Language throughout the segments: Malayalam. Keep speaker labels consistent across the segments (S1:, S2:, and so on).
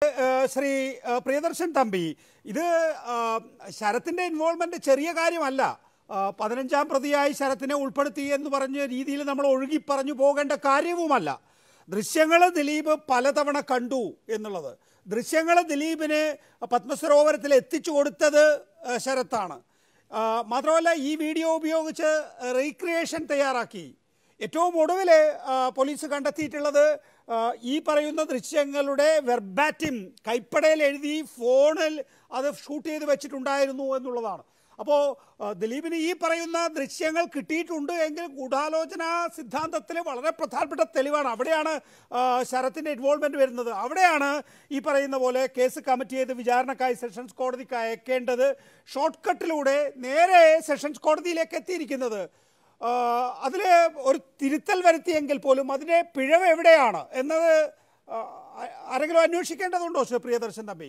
S1: ഏഹ് ശ്രീ ഏഹ് പ്രിയദർശൻ തമ്പി ഇത് ആഹ് ശരത്തിന്റെ ഇൻവോൾവ്മെന്റ് ചെറിയ കാര്യമല്ല ആഹ് പതിനഞ്ചാം പ്രതിയായി ശരത്തിനെ ഉൾപ്പെടുത്തി എന്ന് പറഞ്ഞ രീതിയിൽ നമ്മൾ ഒഴുകി പറഞ്ഞു പോകേണ്ട കാര്യവുമല്ല ദൃശ്യങ്ങൾ ദിലീപ് പലതവണ കണ്ടു എന്നുള്ളത് ദൃശ്യങ്ങൾ ദിലീപിന് പത്മസരോവരത്തിൽ എത്തിച്ചു കൊടുത്തത് ഏഹ് ശരത്താണ് ആഹ് മാത്രമല്ല ഈ വീഡിയോ ഉപയോഗിച്ച് റീക്രിയേഷൻ തയ്യാറാക്കി ഏറ്റവും ഒടുവിൽ പോലീസ് കണ്ടെത്തിയിട്ടുള്ളത് ആ, ഈ പറയുന്ന ദൃശ്യങ്ങളുടെ വെർബാറ്റിം കൈപ്പടയിൽ എഴുതി ഫോണിൽ അത് ഷൂട്ട് ചെയ്ത് വെച്ചിട്ടുണ്ടായിരുന്നു എന്നുള്ളതാണ് അപ്പോൾ ദിലീപിന് ഈ പറയുന്ന ദൃശ്യങ്ങൾ കിട്ടിയിട്ടുണ്ട് എങ്കിൽ ഗൂഢാലോചന സിദ്ധാന്തത്തിൽ വളരെ പ്രധാനപ്പെട്ട തെളിവാണ് അവിടെയാണ് ആ, ശരത്തിൻ്റെ ഇൻവോൾവ്മെൻറ്റ് വരുന്നത് അവിടെയാണ് ഈ പറയുന്ന പോലെ കേസ് കമ്മിറ്റ് ചെയ്ത് വിചാരണക്കായി സെഷൻസ് കോടതിക്ക് അയക്കേണ്ടത് ഷോർട്ട് കട്ടിലൂടെ നേരെ സെഷൻസ് കോടതിയിലേക്ക് എത്തിയിരിക്കുന്നത് അതിൽ ഒരു തിരുത്തൽ വരുത്തിയെങ്കിൽ പോലും അതിൻ്റെ പിഴവ് എവിടെയാണ് എന്നത് ആ, ആരെങ്കിലും അന്വേഷിക്കേണ്ടതുണ്ടോ ശ്രീ പ്രിയദർശൻ തമ്പി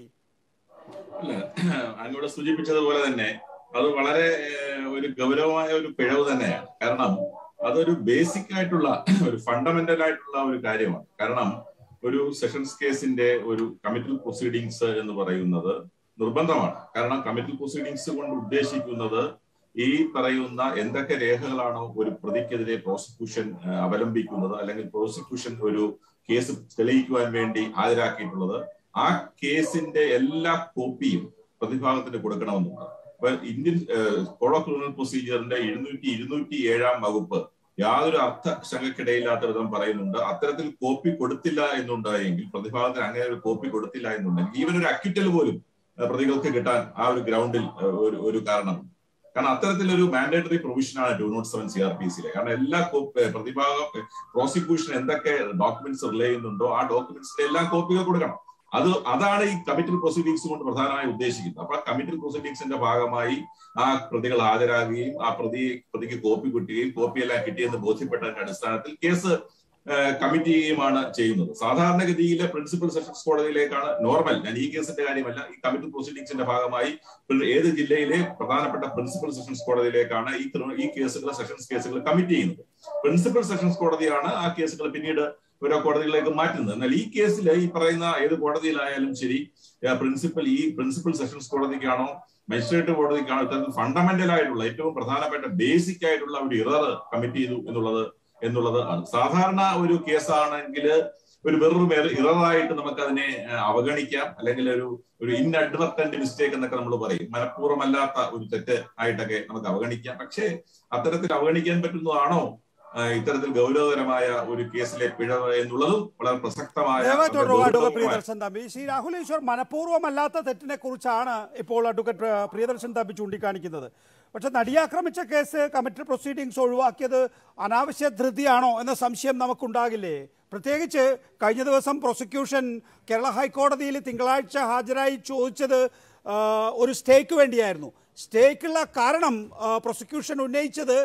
S2: അല്ല അങ്ങോട്ട് സൂചിപ്പിച്ചതുപോലെ തന്നെ അത് വളരെ ഏഹ്, ഒരു ഗൗരവമായ ഒരു പിഴവ് തന്നെയാണ് കാരണം അതൊരു ബേസിക് ആയിട്ടുള്ള ഒരു ഫണ്ടമെന്റൽ ആയിട്ടുള്ള ഒരു കാര്യമാണ് കാരണം ഒരു സെഷൻസ് കേസിന്റെ ഒരു കമ്മിറ്റൽ പ്രൊസീഡിങ്സ് എന്ന് പറയുന്നത് നിർബന്ധമാണ് കാരണം കമ്മിറ്റൽ പ്രൊസീഡിങ്സ് കൊണ്ട് ഉദ്ദേശിക്കുന്നത് ഈ പറയുന്ന എന്തൊക്കെ രേഖകളാണോ ഒരു പ്രതിക്കെതിരെ പ്രോസിക്യൂഷൻ ഏഹ്, അവലംബിക്കുന്നത് അല്ലെങ്കിൽ പ്രോസിക്യൂഷൻ ഒരു കേസ് തെളിയിക്കുവാൻ വേണ്ടി ഹാജരാക്കിയിട്ടുള്ളത് ആ കേസിന്റെ എല്ലാ കോപ്പിയും പ്രതിഭാഗത്തിന് കൊടുക്കണമെന്നുണ്ട് അപ്പൊ ഇന്ത്യൻ കോഡ് ഓഫ് ക്രിമിനൽ പ്രൊസീജിയറിന്റെ ഇരുന്നൂറ്റി ഇരുന്നൂറ്റി ഏഴാം വകുപ്പ് യാതൊരു അർത്ഥ ശങ്കക്കിടയില്ലാത്ത വിധം പറയുന്നുണ്ട് അത്തരത്തിൽ കോപ്പി കൊടുത്തില്ല എന്നുണ്ടായെങ്കിൽ പ്രതിഭാഗത്തിന് അങ്ങനെ ഒരു കോപ്പി കൊടുത്തില്ല എന്നുണ്ടെങ്കിൽ ഈവൻ ഒരു അക്വിറ്റൽ പോലും ഏഹ്, പ്രതികൾക്ക് കിട്ടാൻ ആ ഒരു ഗ്രൗണ്ടിൽ ഏഹ്, ഒരു ഒരു കാരണമുണ്ട് കാരണം അത്തരത്തിലൊരു മാൻഡേറ്ററി പ്രൊവിഷനാണ് to note seven C R P സിയിലെ കാരണം എല്ലാ കോപ്പി പ്രതിഭാഗ പ്രോസിക്യൂഷൻ എന്തൊക്കെ ഡോക്യുമെന്റ്സ് റിലേ ചെയ്യുന്നുണ്ടോ ആ ഡോക്യുമെന്റ്സിന്റെ എല്ലാ കോപ്പികൾ കൊടുക്കണം അത് അതാണ് ഈ കമ്മിറ്റൽ പ്രൊസീഡിങ്സ് കൊണ്ട് പ്രധാനമായി ഉദ്ദേശിക്കുന്നത് അപ്പൊ കമ്മിറ്റൽ പ്രൊസീഡിങ്സിന്റെ ഭാഗമായി ആ പ്രതികൾ ഹാജരാകുകയും ആ പ്രതി പ്രതിക്ക് കോപ്പി കിട്ടുകയും കോപ്പിയെല്ലാം കിട്ടിയെന്ന് ബോധ്യപ്പെട്ടതിന്റെ അടിസ്ഥാനത്തിൽ കേസ് കമ്മിറ്റ് ചെയ്യുകയുമാണ് ചെയ്യുന്നത് സാധാരണഗതിയിലെ പ്രിൻസിപ്പൽ സെഷൻസ് കോടതിയിലേക്കാണ് നോർമൽ ഞാൻ ഈ കേസിന്റെ കാര്യമല്ല ഈ കമ്മിറ്റൽ പ്രൊസീഡിങ്സിന്റെ ഭാഗമായി ഏത് ജില്ലയിലെ പ്രധാനപ്പെട്ട പ്രിൻസിപ്പൽ സെഷൻസ് കോടതിയിലേക്കാണ് ഈ ക്രിമി- ഈ കേസുകൾ സെഷൻസ് കേസുകൾ കമ്മിറ്റ് ചെയ്യുന്നത് പ്രിൻസിപ്പൽ സെഷൻസ് കോടതിയാണ് ആ കേസുകൾ പിന്നീട് ഓരോ കോടതികളിലേക്ക് മാറ്റുന്നത് എന്നാൽ ഈ കേസിൽ ഈ പറയുന്ന ഏത് കോടതിയിലായാലും ശരി പ്രിൻസിപ്പൽ ഈ പ്രിൻസിപ്പൽ സെഷൻസ് കോടതിക്കാണോ മജിസ്ട്രേറ്റ് കോടതിക്കാണോ ഇത്തരത്തിൽ ഫണ്ടമെന്റൽ ആയിട്ടുള്ള ഏറ്റവും പ്രധാനപ്പെട്ട ബേസിക് ആയിട്ടുള്ള ഒരു ഇറർ കമ്മിറ്റ് ചെയ്തു എന്നുള്ളത് എന്നുള്ളത് ആണ് സാധാരണ ഒരു കേസാണെങ്കിൽ ഒരു വെറും ഇററായിട്ട് നമുക്ക് അതിനെ ഏഹ്, അവഗണിക്കാം അല്ലെങ്കിൽ ഒരു ഒരു ഇൻഅഡ്വർട്ടന്റ് മിസ്റ്റേക്ക് എന്നൊക്കെ നമ്മൾ പറയും മനഃപൂർവ്വമല്ലാത്ത ഒരു തെറ്റ് ആയിട്ടൊക്കെ നമുക്ക് അവഗണിക്കാം പക്ഷേ അത്തരത്തിൽ അവഗണിക്കാൻ പറ്റുന്നതാണോ ഏഹ്, ഇത്തരത്തിൽ ഗൗരവതരമായ ഒരു കേസിലെ പിഴവ് എന്നുള്ളതും വളരെ പ്രസക്തമായ
S1: ദയവായി തുടരുക അഡ്വക്കേറ്റ്
S2: ഗൗരവമായ-
S1: പ്രിയദർശൻ തമ്പി ശ്രീ രാഹുൽ ഈശ്വർ മനഃപൂർവ്വമല്ലാത്ത തെറ്റിനെ കുറിച്ചാണ് ഇപ്പോൾ അഡ്വക്കേറ്റ് പ്ര- പ്രിയദർശൻ തമ്പി ചൂണ്ടിക്കാണിക്കുന്നത് പക്ഷെ നടിയാക്രമിച്ച കേസ് കമ്മിറ്റഡ് പ്രൊസീഡിങ്സ് ഒഴിവാക്കിയത് അനാവശ്യ ധൃതിയാണോ എന്ന സംശയം നമുക്കുണ്ടാകില്ലേ പ്രത്യേകിച്ച് കഴിഞ്ഞ ദിവസം പ്രോസിക്യൂഷൻ കേരള ഹൈക്കോടതിയിൽ തിങ്കളാഴ്ച ഹാജരായി ചോദിച്ചത് ആ, ഒരു സ്റ്റേക്ക് വേണ്ടിയായിരുന്നു സ്റ്റേക്കുള്ള കാരണം ആ, പ്രോസിക്യൂഷൻ ഉന്നയിച്ചത്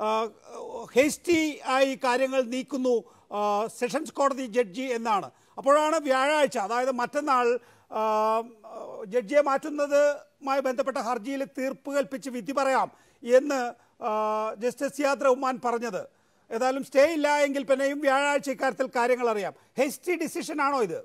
S1: ഹേസ്റ്റി ആയി കാര്യങ്ങൾ നീക്കുന്നു ആ, സെഷൻസ് കോടതി ജഡ്ജി എന്നാണ് അപ്പോഴാണ് വ്യാഴാഴ്ച അതായത് മറ്റന്നാൾ ആ, ജഡ്ജിയെ മാറ്റുന്നതുമായി ബന്ധപ്പെട്ട ഹർജിയിൽ തീർപ്പ് കൽപ്പിച്ച് വിധി പറയാം എന്ന് ആ, ജസ്റ്റിസ് സിയാദ് റഹ്മാൻ പറഞ്ഞത് ഏതായാലും സ്റ്റേ ഇല്ല എങ്കിൽ പിന്നെയും വ്യാഴാഴ്ച ഇക്കാര്യത്തിൽ കാര്യങ്ങൾ അറിയാം ഹെസ്റ്റി ഡിസിഷൻ ആണോ ഇത്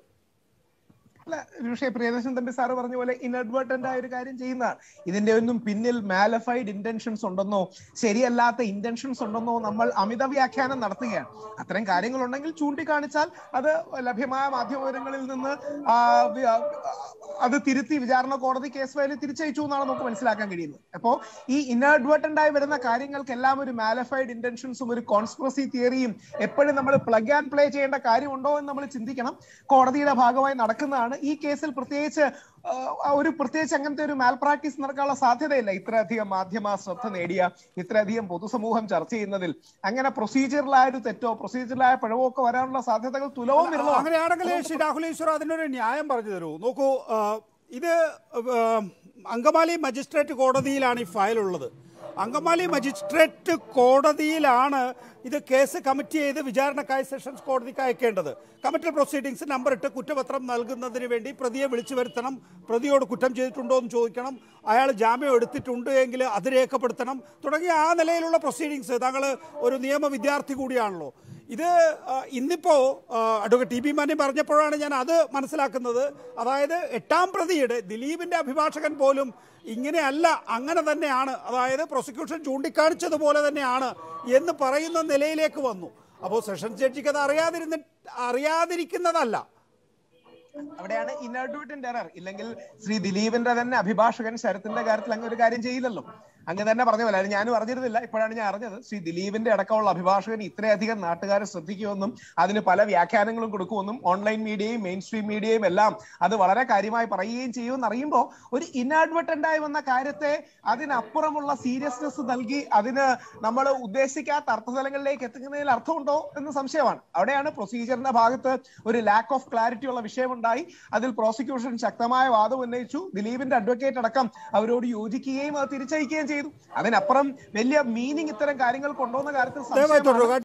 S3: അല്ല പക്ഷേ പ്രിയദർശൻ തമ്പി സാറ് പറഞ്ഞ പോലെ ഇൻഅഡ്വർട്ടന്റ് ആയ ഒരു കാര്യം ചെയ്യുന്നതാണ് ഇതിന്റെ ഒന്നും പിന്നിൽ മാലഫൈഡ് ഇന്റൻഷൻസ് ഉണ്ടെന്നോ ശരിയല്ലാത്ത ഇന്റൻഷൻസ് ഉണ്ടെന്നോ നമ്മൾ അമിത വ്യാഖ്യാനം നടത്തുകയാണ് അത്തരം കാര്യങ്ങൾ ഉണ്ടെങ്കിൽ ചൂണ്ടിക്കാണിച്ചാൽ അത് ലഭ്യമായ മാധ്യമ വിവരങ്ങളിൽ നിന്ന് ആ, വി- ആ, അത് തിരുത്തി വിചാരണ കോടതി കേസ് ഫയലിൽ തിരിച്ചയച്ചു എന്നാണ് നമുക്ക് മനസ്സിലാക്കാൻ കഴിയുന്നത് അപ്പോ ഈ ഇൻഅഡ്വർട്ടന്റ് ആയി വരുന്ന കാര്യങ്ങൾക്കെല്ലാം ഒരു മാലഫൈഡ് ഇന്റൻഷൻസും ഒരു കോൺസ്പിറസി തിയറിയും എപ്പോഴും നമ്മൾ പ്ലഗ് ആൻഡ് പ്ലേ ചെയ്യേണ്ട കാര്യമുണ്ടോ എന്ന് നമ്മൾ ചിന്തിക്കണം കോടതിയുടെ ഭാഗമായി നടക്കുന്നതാണ് ഈ കേസിൽ പ്രത്യേകിച്ച് ആ, ഒരു പ്രത്യേകിച്ച് അങ്ങനത്തെ ഒരു മാൽ പ്രാക്ടീസ് നടക്കാനുള്ള സാധ്യതയില്ല ഇത്രയധികം മാധ്യമ ശ്രദ്ധ നേടിയ ഇത്രയധികം പൊതുസമൂഹം ചർച്ച ചെയ്യുന്നതിൽ അങ്ങനെ പ്രൊസീജിയറിലായ ഒരു തെറ്റോ പ്രൊസീജിയറിലായ പിഴവോ ഒക്കെ വരാനുള്ള സാധ്യതകൾ തുലവും വിരളമാണ്
S1: അങ്ങനെയാണെങ്കിൽ ശ്രീ രാഹുൽ ഈശ്വർ അതിനൊരു ന്യായം പറഞ്ഞു തരൂ നോക്കൂ ആ, ഇത് ആ, അങ്കമാലി മജിസ്ട്രേറ്റ് കോടതിയിലാണ് ഈ ഫയൽ ഉള്ളത് അങ്കമാലി മജിസ്ട്രേറ്റ് കോടതിയിലാണ് ഇത് കേസ് കമ്മിറ്റ് ചെയ്ത് വിചാരണക്കായി സെഷൻസ് കോടതിക്ക് അയക്കേണ്ടത് കമ്മിറ്റൽ പ്രൊസീഡിങ്സ് നമ്പർ ഇട്ട് കുറ്റപത്രം നൽകുന്നതിന് വേണ്ടി പ്രതിയെ വിളിച്ചു വരുത്തണം പ്രതിയോട് കുറ്റം ചെയ്തിട്ടുണ്ടോ എന്ന് ചോദിക്കണം അയാൾ ജാമ്യം എടുത്തിട്ടുണ്ട് എങ്കിൽ അത് രേഖപ്പെടുത്തണം തുടങ്ങിയ ആ നിലയിലുള്ള പ്രൊസീഡിങ്സ് താങ്കൾ ഒരു നിയമ വിദ്യാർത്ഥി കൂടിയാണല്ലോ ഇത് ആ, ഇന്നിപ്പോ ആ, അഡ്വക്കേറ്റ് ടി ബി മാനി പറഞ്ഞപ്പോഴാണ് ഞാൻ അത് മനസ്സിലാക്കുന്നത് അതായത് എട്ടാം പ്രതിയുടെ ദിലീപിന്റെ അഭിഭാഷകൻ പോലും ഇങ്ങനെയല്ല അങ്ങനെ തന്നെയാണ് അതായത് പ്രോസിക്യൂഷൻ ചൂണ്ടിക്കാണിച്ചതുപോലെ തന്നെയാണ് എന്ന് പറയുന്ന നിലയിലേക്ക് വന്നു അപ്പോൾ സെഷൻസ് ജഡ്ജിക്ക് അത് അറിയാതിരുന്ന അറിയാതിരിക്കുന്നതല്ല
S3: അവിടെയാണ് ഇൻഅഡ്വർട്ടന്റ് എറർ ഇല്ലെങ്കിൽ ശ്രീ ദിലീപിന്റെ തന്നെ അഭിഭാഷകൻ ശരത്തിന്റെ കാര്യത്തിൽ അങ്ങനെ ഒരു കാര്യം ചെയ്യില്ലല്ലോ അങ്ങ് തന്നെ പറഞ്ഞ പോലെ അത് ഞാനും അറിഞ്ഞിരുന്നില്ല ഇപ്പോഴാണ് ഞാൻ അറിഞ്ഞത് ശ്രീ ദിലീപിന്റെ അടക്കമുള്ള അഭിഭാഷകൻ ഇത്രയധികം നാട്ടുകാരെ ശ്രദ്ധിക്കുമെന്നും അതിന് പല വ്യാഖ്യാനങ്ങളും കൊടുക്കുമെന്നും ഓൺലൈൻ മീഡിയയും മെയിൻ സ്ട്രീം മീഡിയയും എല്ലാം അത് വളരെ കാര്യമായി പറയുകയും ചെയ്യുമെന്ന് അറിയുമ്പോൾ ഒരു ഇൻഅഡ്വർട്ടന്റ് ആയി വന്ന കാര്യത്തെ അതിനപ്പുറമുള്ള സീരിയസ്നെസ് നൽകി അതിന് നമ്മൾ ഉദ്ദേശിക്കാത്ത അർത്ഥതലങ്ങളിലേക്ക് എത്തുന്നതിൽ അർത്ഥമുണ്ടോ എന്ന് സംശയമാണ് അവിടെയാണ് പ്രൊസീജിയറിന്റെ ഭാഗത്ത് ഒരു ലാക്ക് ഓഫ് ക്ലാരിറ്റി ഉള്ള വിഷയമുണ്ടായി അതിൽ പ്രോസിക്യൂഷൻ ശക്തമായ വാദം ഉന്നയിച്ചു ദിലീപിന്റെ അഡ്വക്കേറ്റ് അടക്കം അവരോട് യോജിക്കുകയും അത് തിരിച്ചയക്കുകയും ചെയ്തു അതിനപ്പുറം വലിയ മീനിങ് ഇത്തരം കാര്യങ്ങൾ കൊണ്ടുവന്ന കാര്യത്തിൽ
S1: ദയവായി
S3: സംശയമാണ്
S1: തുടരുക